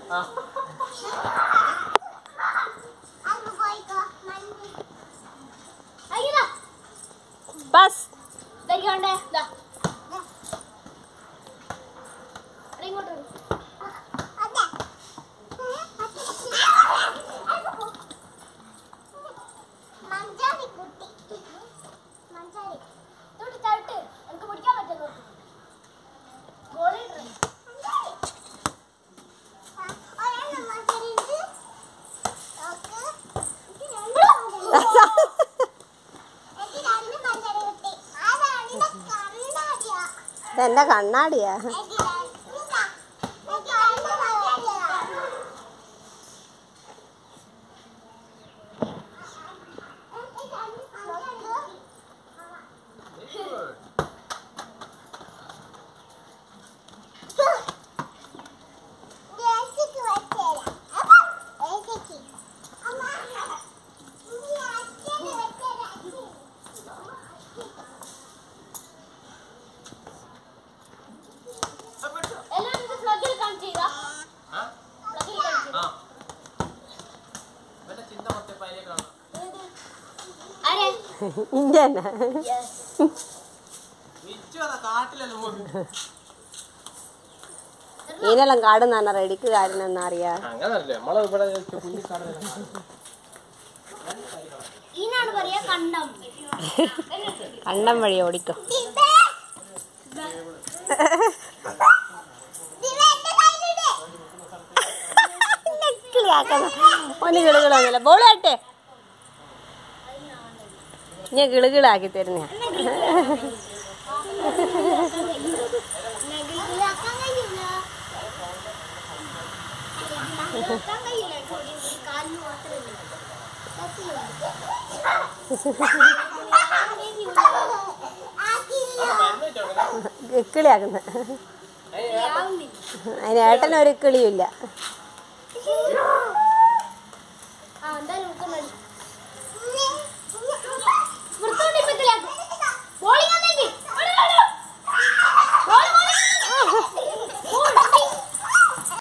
Bus മഞ്ചാടി കുട്ടി മഞ്ചാടി തൊട്ട് തട്ട് എനിക്ക് പിടിക്കാൻ പറ്റുന്നു ഗോളിടണം ഒരെണ്ണം മഞ്ചാടിയുണ്ട് ഓക്കെ എനിക്ക് രണ്ട് മഞ്ചാടി കുട്ടി ആരാണ് ഇത് കണ്ണാടിയാ ഇതെന്റെ കണ്ണാടിയാ എനിക്ക് രണ്ട് ഇതാ. എനിക്ക് രണ്ട് മഞ്ചാടിയാ എനിക്ക് രണ്ട് മഞ്ചാടി ഏസിക്ക് വെച്ചേരാ. അപ്പൊ ഏസിക്ക്. അമ്മ, ഈ അച്ഛന് വെച്ചേരാ. എല്ലാവരും ഇത് plug ൽ connect ചെയ്താ? Plug ൽ connect ചെയ്താ? ഏത്? ആരെ? ഇന്റെ തന്നെ ഈനെല്ലാം കാടുന്ന പറഞ്ഞ റെഡിക്ക് കാടിനെന്നാ അറിയാ അങ്ങനല്ലേ നമ്മളെ ഇവിടെ കുഞ്ഞിക്കാട് ഈനാണ് പറയാ കണ്ണം കണ്ടം വഴി ഓടിക്കോ ദിബേ. ദിബേ, എന്റെ കയ്യിലിട്. കിളിയാക്കുന്ന ഒന്ന് കിളുകിളൊന്നുമില്ല ബോള് കട്ടെ ഞാൻ കിളുകിളാക്കി തരുന്ന നെഗിലാക്കാൻ കഴിയൂല. നെഗിലാക്കാൻ കഴിയൂല. കാലിന് മാത്രമേ കിളിയാക്കുന്ന അതിന് ഏട്ടനൊരു കിളിയില്ല ആക്കിയില്ല